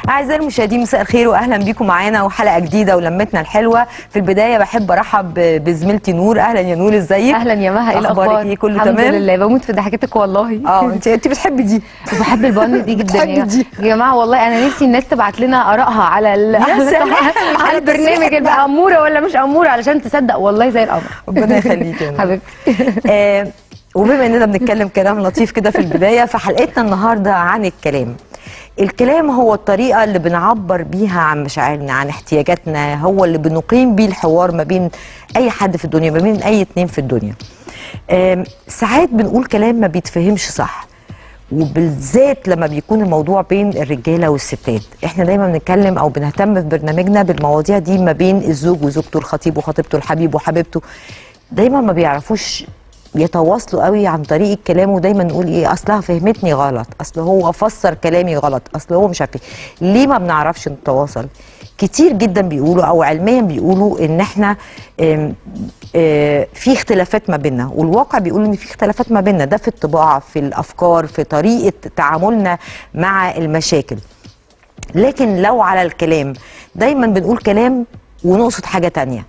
أعزائي المشاهدين مساء الخير وأهلا بيكم معانا وحلقة جديدة ولمتنا الحلوة في البداية بحب أرحب بزميلتي نور أهلا يا نور إزيك؟ اهلا يا مها ايه أخبارك الاخبار إيه؟ كله الحمد تمام؟ لله بموت في ضحكتك والله اه انت انت بتحبي دي وبحب البن دي جدا بتحبي يا دي. يا جماعه والله انا نفسي الناس تبعت لنا ارائها على ال... يا سلام، على على البرنامج التصريح اللي بقى. اموره ولا مش اموره علشان تصدق والله زي القمر ربنا يخليك يا نور. حبيبتي آه وبما اننا بنتكلم كلام لطيف كده في البدايه فحلقتنا النهارده عن الكلام الكلام هو الطريقه اللي بنعبر بيها عن مشاعرنا عن احتياجاتنا هو اللي بنقيم بيه الحوار ما بين اي حد في الدنيا ما بين اي اتنين في الدنيا آم، ساعات بنقول كلام ما بيتفهمش صح وبالذات لما بيكون الموضوع بين الرجاله والستات احنا دايما بنتكلم او بنهتم في برنامجنا بالمواضيع دي ما بين الزوج وزوجته الخطيب وخطيبته الحبيب وحبيبته دايما ما بيعرفوش يتواصلوا قوي عن طريق الكلام ودايما نقول ايه اصلها فهمتني غلط اصل هو فسر كلامي غلط اصل هو مش عارف إيه. ليه ما بنعرفش نتواصل كتير جدا بيقولوا او علميا بيقولوا ان احنا آم، آه، في اختلافات ما بيننا والواقع بيقول ان في اختلافات ما بيننا ده في الطباع في الافكار في طريقه تعاملنا مع المشاكل لكن لو على الكلام دايما بنقول كلام ونقصد حاجه تانية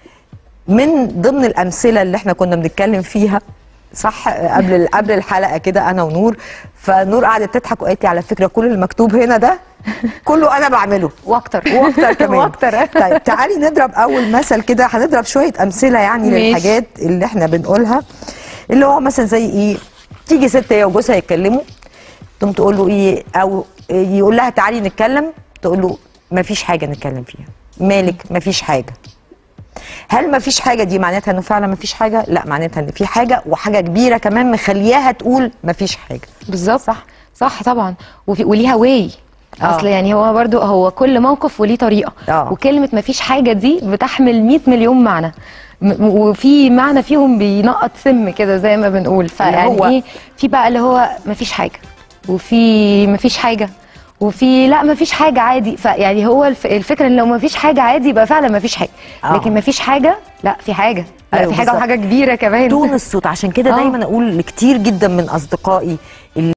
من ضمن الامثله اللي احنا كنا بنتكلم فيها صح قبل قبل الحلقه كده انا ونور فنور قعدت تضحك وقالت لي على فكره كل المكتوب هنا ده كله انا بعمله واكتر واكتر كمان واكتر طيب تعالي نضرب اول مثل كده هنضرب شويه امثله يعني ماشي. للحاجات اللي احنا بنقولها اللي هو مثلا زي ايه تيجي ست هي وجوزها يتكلموا تقوم تقول له ايه او يقول لها تعالي نتكلم تقول له مفيش حاجه نتكلم فيها مالك مفيش حاجه هل مفيش حاجه دي معناتها انه فعلا مفيش حاجه لا معناتها ان في حاجه وحاجه كبيره كمان مخلياها تقول مفيش حاجه بالظبط صح صح طبعا وفي وليها واي آه. اصل يعني هو برضو هو كل موقف وليه طريقه آه. وكلمه مفيش حاجه دي بتحمل 100 مليون معنى م- وفي معنى فيهم بينقط سم كده زي ما بنقول فيعني هو- ايه في بقى اللي هو مفيش حاجه وفي مفيش حاجه وفي لا مفيش حاجه عادي فيعني هو الف... الفكره ان لو مفيش حاجه عادي يبقى فعلا مفيش حاجه آه. لكن مفيش حاجه لا في حاجه لا أيوة في حاجه بالظبط. وحاجه كبيره كمان تون الصوت عشان كده آه. دايما اقول لكتير جدا من اصدقائي اللي